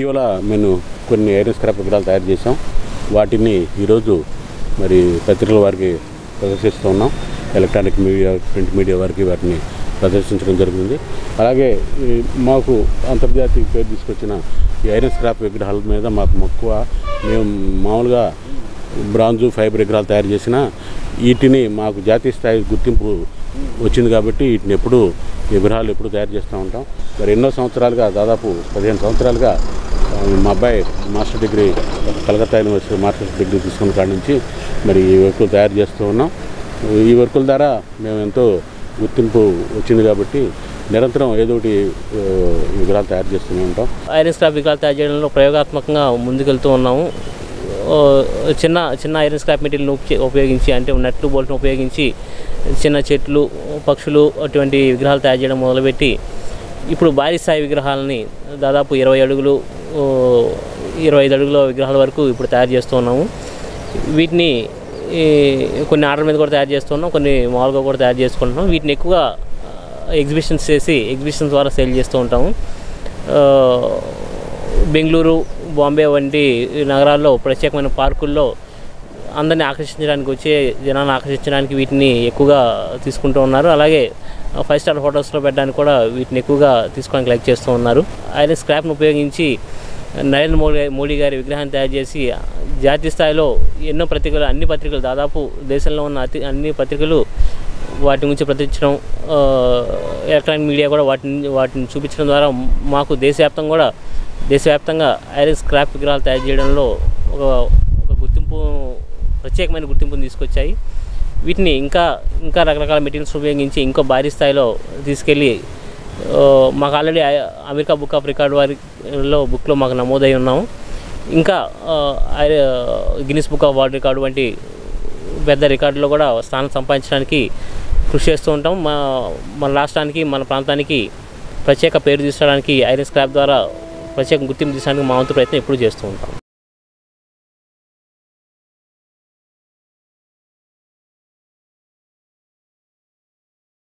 ఇటీవల మేము కొన్ని ఐరన్ స్క్రాప్ విగ్రహాలు తయారు చేసాం వాటిని ఈరోజు మరి పత్రికల వారికి ప్రదర్శిస్తూ ఉన్నాం ఎలక్ట్రానిక్ మీడియా ప్రింట్ మీడియా వారికి వాటిని ప్రదర్శించడం జరుగుతుంది అలాగే ఈ మాకు అంతర్జాతీయ పేరు తీసుకొచ్చిన ఈ ఐరన్ స్క్రాప్ విగ్రహాల మీద మాకు మక్కువ మేము మామూలుగా బ్రాంజు ఫైబర్ విగ్రహాలు తయారు చేసిన వీటిని మాకు జాతీయ స్థాయి గుర్తింపు వచ్చింది కాబట్టి వీటిని ఎప్పుడు ఈ విగ్రహాలు ఎప్పుడు తయారు చేస్తూ ఉంటాం మరి ఎన్నో సంవత్సరాలుగా దాదాపు పదిహేను సంవత్సరాలుగా ఆ, మా అబ్బాయి master degree Calcutta university master degree తీసుకున్న కాడి నుంచి మరి ఈ వర్కులు తయారు చేస్తూ ఉన్నాం ఈ వర్కుల ద్వారా మేము ఎంతో గుర్తింపు వచ్చింది కాబట్టి నిరంతరం ఏదో ఒకటి ఆ, ఈ విగ్రహాలు తయారు చేస్తూనే ఉంటాం ఐరన్ స్క్రాప్ విగ్రహాలు తయారు చేయడంలో ప్రయోగాత్మకంగా ముందుకెళ్తూ ఉన్నాము ఓ, చిన్న చిన్న ఐరన్ స్క్రాప్ మెటీరియల్ని ఉప- ఉపయోగించి అంటే నట్లు బోల్ట్ని ఉపయోగించి చిన్న చెట్లు పక్షులు అటువంటి విగ్రహాలు తయారు చేయడం మొదలుపెట్టి ఇప్పుడు భారీ స్థాయి విగ్రహాలని దాదాపు ఇరవై అడుగులు ఓ, ఇరవై ఐదు అడుగుల విగ్రహాల వరకు ఇప్పుడు తయారు చేస్తూ ఉన్నాము వీటిని ఈ, కొన్ని ఆర్డర్ మీద కూడా తయారు చేస్తున్నాం కొన్ని మామూలుగా కూడా తయారు చేసుకుంటున్నాం వీటిని ఎక్కువగా ఎగ్జిబిషన్స్ చేసి ఎగ్జిబిషన్స్ ద్వారా సేల్ చేస్తూ ఉంటాము ఆ, బెంగళూరు బాంబే వంటి నగరాల్లో ప్రత్యేకమైన పార్కుల్లో అందరిని ఆకర్షించడానికి వచ్చే జనాన్ని ఆకర్షించడానికి వీటిని ఎక్కువగా తీసుకుంటూ ఉన్నారు అలాగే ఫైవ్ స్టార్ హోటల్స్లో పెట్టడానికి కూడా వీటిని ఎక్కువగా తీసుకోవడానికి లైక్ చేస్తూ ఉన్నారు ఐరన్ స్క్రాప్ను ఉపయోగించి నరేంద్ర మోడీ మోడీ గారి విగ్రహాన్ని తయారు చేసి జాతీయ స్థాయిలో ఎన్నో పత్రికలు అన్ని పత్రికలు దాదాపు దేశంలో ఉన్న అతి అన్ని పత్రికలు వాటి గురించి ప్రచురించడం ఆ, ఎలక్ట్రానిక్ మీడియా కూడా వాటిని వాటిని చూపించడం ద్వారా మాకు దేశవ్యాప్తంగా కూడా దేశవ్యాప్తంగా ఐరన్ స్క్రాప్ విగ్రహాలు తయారు చేయడంలో ఒక ఒక గుర్తింపు ప్రత్యేకమైన గుర్తింపును తీసుకొచ్చాయి వీటిని ఇంకా ఇంకా రకరకాల మెటీరియల్స్ ఉపయోగించి ఇంకో భారీ స్థాయిలో తీసుకెళ్ళి ఆ, మాకు already America book of record వారిలో బుక్లో మాకు నమోదై ఉన్నాము ఇంకా ఆ, ఐ- Guinness book of world record వంటి పెద్ద రికార్డులో కూడా స్థానం సంపాదించడానికి కృషి చేస్తూ ఉంటాం మా మన రాష్ట్రానికి మన ప్రాంతానికి ప్రత్యేక పేరు తీసుకోవడానికి ఐరన్ స్క్రాప్ ద్వారా ప్రత్యేక గుర్తింపు తీసుకోవడానికి మా వంతు ప్రయత్నం ఎప్పుడు చేస్తూ ఉంటాం